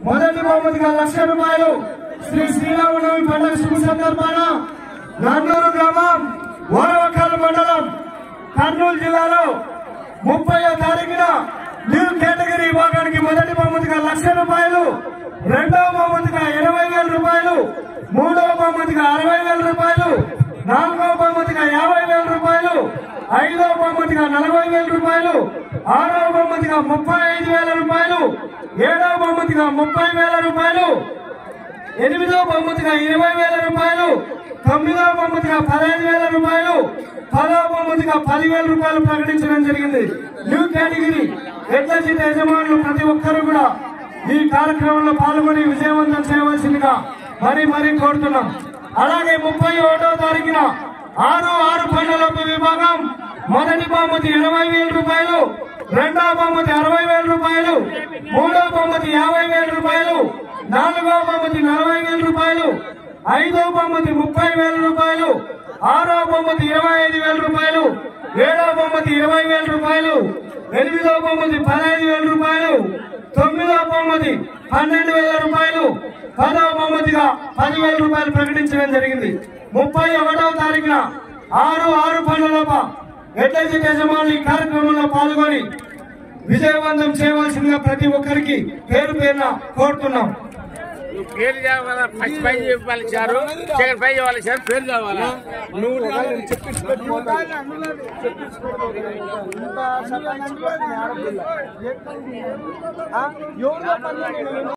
మొదటి బహుమతిగా లక్ష రూపాయలు శ్రీ శ్రీరామనవమి పండుగ శుభ సందర్భాన నన్నూరు గ్రామం ఓరవకాలు మండలం కర్నూలు జిల్లాలో ముప్పయో తారీఖున న్యూ కేటగిరీ విభాగానికి మొదటి బహుమతిగా లక్ష రూపాయలు రెండవ బహుమతిగా ఇరవై వేల రూపాయలు మూడవ బహుమతిగా అరవై వేల రూపాయలు నాలుగవ బహుమతిగా యాభై వేల రూపాయలు ఐదవ బహుమతిగా నలభై వేల రూపాయలు ఆరవ బహుమతిగా ముప్పై ఐదు వేల రూపాయలు ఏడవ బహుమతిగా ముప్పై వేల రూపాయలు ఎనిమిదవ బహుమతిగా ఇరవై వేల రూపాయలు తొమ్మిదవ బహుమతిగా పదహైదు వేల రూపాయలు పదవ బహుమతిగా పదివేల రూపాయలు ప్రకటించడం జరిగింది న్యూ కేటగిరీ ఎడ్ల జీత యజమానులు ప్రతి ఒక్కరూ కూడా ఈ కార్యక్రమంలో పాల్గొని విజయవంతం చేయవలసిందిగా మరీ మరీ కోరుతున్నాం అలాగే ముప్పై ఒకటో తారీఖున ఆరు ఆరు పండ్లలోపు విభాగం మొదటి బహుమతి ఇరవై వేల రూపాయలు రెండవ బహుమతి అరవై వేల రూపాయలు మూడవ బహుమతి యాభై వేల రూపాయలు నాలుగవ బహుమతి నలభై వేల రూపాయలు ఐదవ బహుమతి ముప్పై వేల రూపాయలు ఆరవ బహుమతి ఇరవై ఐదు వేల రూపాయలు ఏడవ బహుమతి ఇరవై వేల రూపాయలు ఎనిమిదవ బహుమతి పదహైదు వేల రూపాయలు తొమ్మిదవ బహుమతి పన్నెండు వేల రూపాయలు పదవ బహుమతిగా పదివేల రూపాయలు ప్రకటించడం జరిగింది ముప్పై ఒకటవ తారీఖున ఆరు ఆరు పనులలోప ఎడ్లజీ యజమానులు ఈ కార్యక్రమంలో పాల్గొని విజయవంతం చేయవలసిందిగా ప్రతి ఒక్కరికి పేరు పేరున కోరుతున్నాం నువ్వు పేరు కావాలా ఫస్ట్ పై చెప్పాలి సారు సెకండ్ పై చెప్పాలి సార్ పేరు కావాలా నువ్వు ఇంత సగం అంటే ఆడపిల్ల. ఆ? ఎవరిలో పని